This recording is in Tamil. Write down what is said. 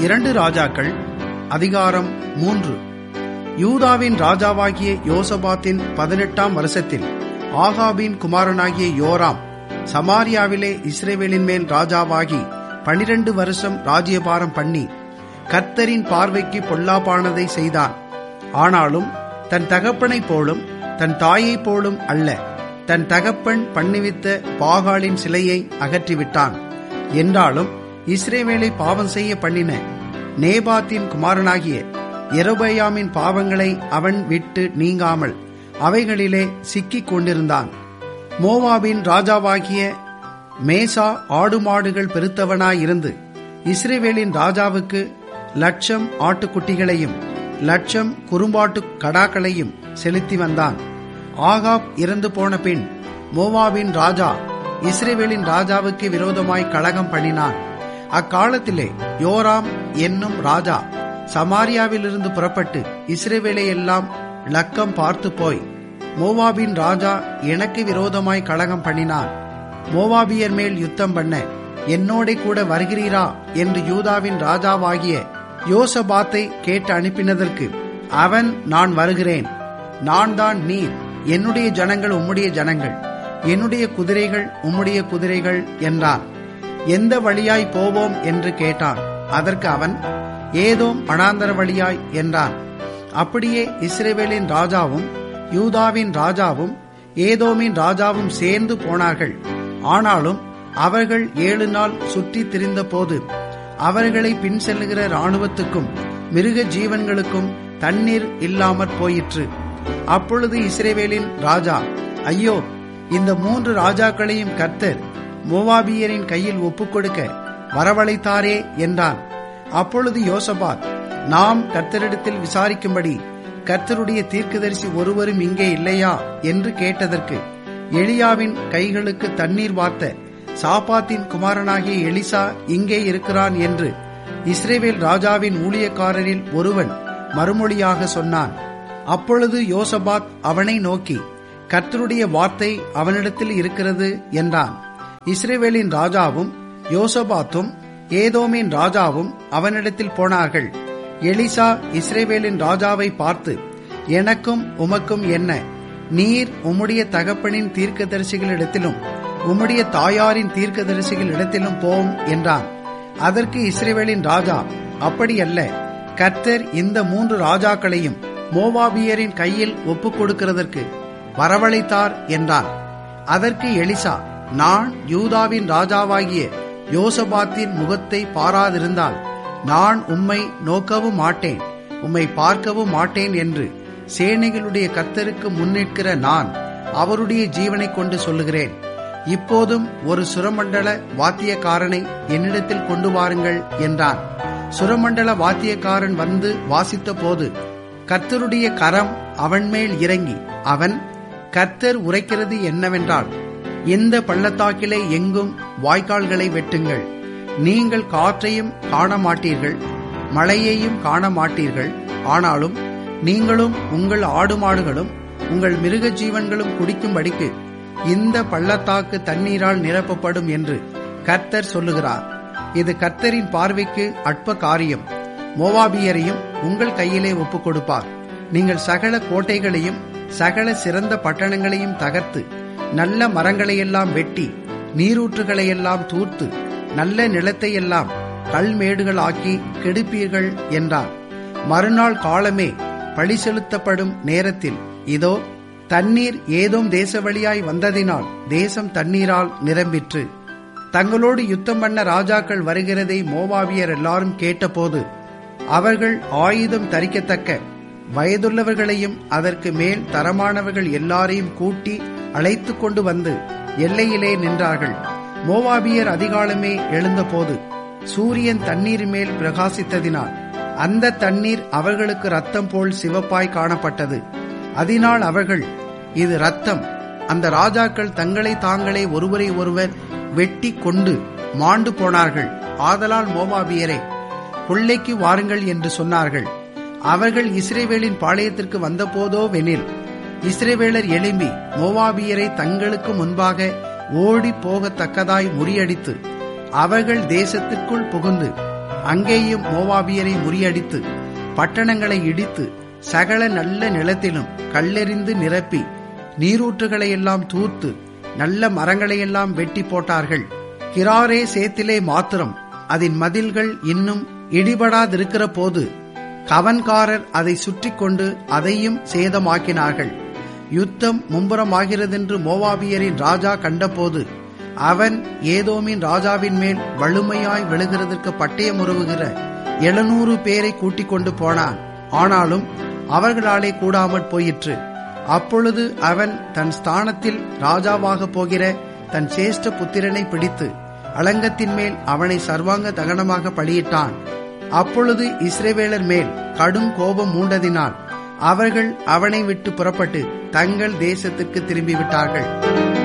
இரண்டு ராஜாக்கள் அதிகாரம் மூன்று யூதாவின் ராஜாவாகிய யோசபாத்தின் பதினெட்டாம் வருஷத்தில் ஆகாபின் குமாரனாகிய யோராம் சமாரியாவிலே இஸ்ரேவேலின் மேல் ராஜாவாகி பனிரெண்டு வருஷம் ராஜ்யபாரம் பண்ணி கர்த்தரின் பார்வைக்கு பொல்லாப்பானதை செய்தான் ஆனாலும் தன் தகப்பனைப் போலும் தன் தாயைப் போலும் அல்ல தன் தகப்பன் பண்ணுவித்த பாகாலின் சிலையை அகற்றிவிட்டான் என்றாலும் இஸ்ரேவேலை பாவம் செய்ய பண்ணின நேபாத்தின் குமாரனாகிய எரோபயாமின் பாவங்களை அவன் விட்டு நீங்காமல் அவைகளிலே சிக்கிக் கொண்டிருந்தான் மோவாபின் ராஜாவாகிய மேசா ஆடு மாடுகள் பெருத்தவனாயிருந்து இஸ்ரேவேலின் ராஜாவுக்கு லட்சம் ஆட்டுக்குட்டிகளையும் லட்சம் குறும்பாட்டு கடாக்களையும் செலுத்தி வந்தான் ஆகாப் இறந்து போன பின் மோவாபின் ராஜா இஸ்ரேவேலின் ராஜாவுக்கு விரோதமாய் கழகம் பண்ணினான் அக்காலத்திலே யோராம் என்னும் ராஜா சமாரியாவிலிருந்து புறப்பட்டு இஸ்ரேவேலை எல்லாம் லக்கம் பார்த்து போய் மோவாபின் ராஜா எனக்கு விரோதமாய் கழகம் பண்ணினான் மோவாபியர் மேல் யுத்தம் பண்ண என்னோட கூட வருகிறீரா என்று யூதாவின் ராஜாவாகிய யோசபாத்தை கேட்டு அனுப்பினதற்கு அவன் நான் வருகிறேன் நான் தான் நீர் என்னுடைய ஜனங்கள் உம்முடைய ஜனங்கள் என்னுடைய குதிரைகள் உம்முடைய குதிரைகள் என்றான் எந்த வழியாய் போவோம் என்று கேட்டான் அதற்கு அவன் ஏதோம் அனாந்தர வழியாய் என்றான் அப்படியே இஸ்ரேவேலின் ராஜாவும் யூதாவின் ராஜாவும் ஏதோமின் ராஜாவும் சேர்ந்து போனார்கள் ஆனாலும் அவர்கள் ஏழு நாள் சுற்றி திரிந்த போது அவர்களை பின் செல்லுகிற இராணுவத்துக்கும் மிருக ஜீவன்களுக்கும் தண்ணீர் இல்லாமற் போயிற்று அப்பொழுது இஸ்ரேவேலின் ராஜா ஐயோ இந்த மூன்று ராஜாக்களையும் கர்த்தர் மோவாபியரின் கையில் ஒப்புக்கொடுக்க வரவழைத்தாரே என்றான் அப்பொழுது யோசபாத் நாம் கர்த்தரிடத்தில் விசாரிக்கும்படி கர்த்தருடைய தீர்க்கதரிசி ஒருவரும் இங்கே இல்லையா என்று கேட்டதற்கு எலியாவின் கைகளுக்கு தண்ணீர் வார்த்த சாப்பாத்தின் குமாரனாகிய எலிசா இங்கே இருக்கிறான் என்று இஸ்ரேவேல் ராஜாவின் ஊழியக்காரரில் ஒருவன் மறுமொழியாக சொன்னான் அப்பொழுது யோசபாத் அவனை நோக்கி கர்த்தருடைய வார்த்தை அவனிடத்தில் இருக்கிறது என்றான் இஸ்ரேவேலின் ராஜாவும் யோசபாத்தும் ஏதோமின் ராஜாவும் அவனிடத்தில் போனார்கள் எலிசா இஸ்ரேவேலின் ராஜாவை பார்த்து எனக்கும் உமக்கும் என்ன நீர் உம்முடைய தகப்பனின் தீர்க்கதரிசிகளிடத்திலும் உம்முடைய தாயாரின் தீர்க்கதரிசிகளிடத்திலும் போம் என்றான் அதற்கு இஸ்ரேவேலின் ராஜா அப்படியல்ல கர்த்தர் இந்த மூன்று ராஜாக்களையும் மோவாபியரின் கையில் ஒப்புக் கொடுக்கிறதற்கு வரவழைத்தார் என்றான் அதற்கு எலிசா நான் யூதாவின் ராஜாவாகிய யோசபாத்தின் முகத்தை பாராதிருந்தால் நான் உம்மை நோக்கவும் மாட்டேன் உம்மை பார்க்கவும் மாட்டேன் என்று சேனைகளுடைய கர்த்தருக்கு முன்னிற்கிற நான் அவருடைய ஜீவனை கொண்டு சொல்லுகிறேன் இப்போதும் ஒரு சுரமண்டல வாத்தியக்காரனை என்னிடத்தில் கொண்டு வாருங்கள் என்றான் சுரமண்டல வாத்தியக்காரன் வந்து வாசித்த போது கர்த்தருடைய கரம் அவன் மேல் இறங்கி அவன் கர்த்தர் உரைக்கிறது என்னவென்றால் இந்த பள்ளத்தாக்கிலே எங்கும் வாய்க்கால்களை வெட்டுங்கள் நீங்கள் காற்றையும் காண மாட்டீர்கள் மழையையும் காண மாட்டீர்கள் ஆனாலும் நீங்களும் உங்கள் ஆடு மாடுகளும் உங்கள் மிருக ஜீவன்களும் குடிக்கும்படிக்கு இந்த பள்ளத்தாக்கு தண்ணீரால் நிரப்பப்படும் என்று கர்த்தர் சொல்லுகிறார் இது கர்த்தரின் பார்வைக்கு அற்ப காரியம் மோவாபியரையும் உங்கள் கையிலே ஒப்புக் கொடுப்பார் நீங்கள் சகல கோட்டைகளையும் சகல சிறந்த பட்டணங்களையும் தகர்த்து நல்ல மரங்களையெல்லாம் வெட்டி நீரூற்றுகளையெல்லாம் தூர்த்து நல்ல நிலத்தையெல்லாம் கல்மேடுகளாக்கி கெடுப்பீர்கள் என்றான் மறுநாள் காலமே பழி செலுத்தப்படும் நேரத்தில் இதோ தண்ணீர் ஏதோம் தேச வழியாய் வந்ததினால் தேசம் தண்ணீரால் நிரம்பிற்று தங்களோடு யுத்தம் பண்ண ராஜாக்கள் வருகிறதை மோவாவியர் எல்லாரும் கேட்டபோது அவர்கள் ஆயுதம் தரிக்கத்தக்க வயதுள்ளவர்களையும் அதற்கு மேல் தரமானவர்கள் எல்லாரையும் கூட்டி அழைத்து கொண்டு வந்து எல்லையிலே நின்றார்கள் மோவாபியர் அதிகாலமே எழுந்தபோது சூரியன் தண்ணீர் மேல் பிரகாசித்ததினால் அந்த தண்ணீர் அவர்களுக்கு ரத்தம் போல் சிவப்பாய் காணப்பட்டது அதனால் அவர்கள் இது ரத்தம் அந்த ராஜாக்கள் தங்களை தாங்களே ஒருவரை ஒருவர் வெட்டி கொண்டு மாண்டு போனார்கள் ஆதலால் மோவாபியரே கொள்ளைக்கு வாருங்கள் என்று சொன்னார்கள் அவர்கள் இஸ்ரேவேலின் பாளையத்திற்கு வந்தபோதோ வெனில் இஸ்ரேவேலர் எழும்பி மோவாபியரை தங்களுக்கு முன்பாக ஓடி போகத்தக்கதாய் முறியடித்து அவர்கள் தேசத்திற்குள் புகுந்து அங்கேயும் மோவாபியரை முறியடித்து பட்டணங்களை இடித்து சகல நல்ல நிலத்திலும் கல்லெறிந்து நிரப்பி நீரூற்றுகளை எல்லாம் தூர்த்து நல்ல மரங்களையெல்லாம் வெட்டி போட்டார்கள் கிராரே சேத்திலே மாத்திரம் அதன் மதில்கள் இன்னும் இடிபடாதிருக்கிற போது கவன்காரர் அதை சுற்றி கொண்டு அதையும் சேதமாக்கினார்கள் யுத்தம் மும்புறமாகிறதென்று மோவாபியரின் ராஜா கண்டபோது அவன் ஏதோமின் ராஜாவின் மேல் வலுமையாய் விழுகிறதற்கு பட்டயம் உருவுகிற எழுநூறு பேரை கூட்டிக் கொண்டு போனான் ஆனாலும் அவர்களாலே கூடாமற் போயிற்று அப்பொழுது அவன் தன் ஸ்தானத்தில் ராஜாவாக போகிற தன் சேஷ்ட புத்திரனை பிடித்து அலங்கத்தின் மேல் அவனை சர்வாங்க தகனமாக பலியிட்டான் அப்பொழுது இஸ்ரேவேலர் மேல் கடும் கோபம் மூண்டதினால் அவர்கள் அவனை விட்டு புறப்பட்டு தங்கள் தேசத்திற்கு திரும்பிவிட்டார்கள்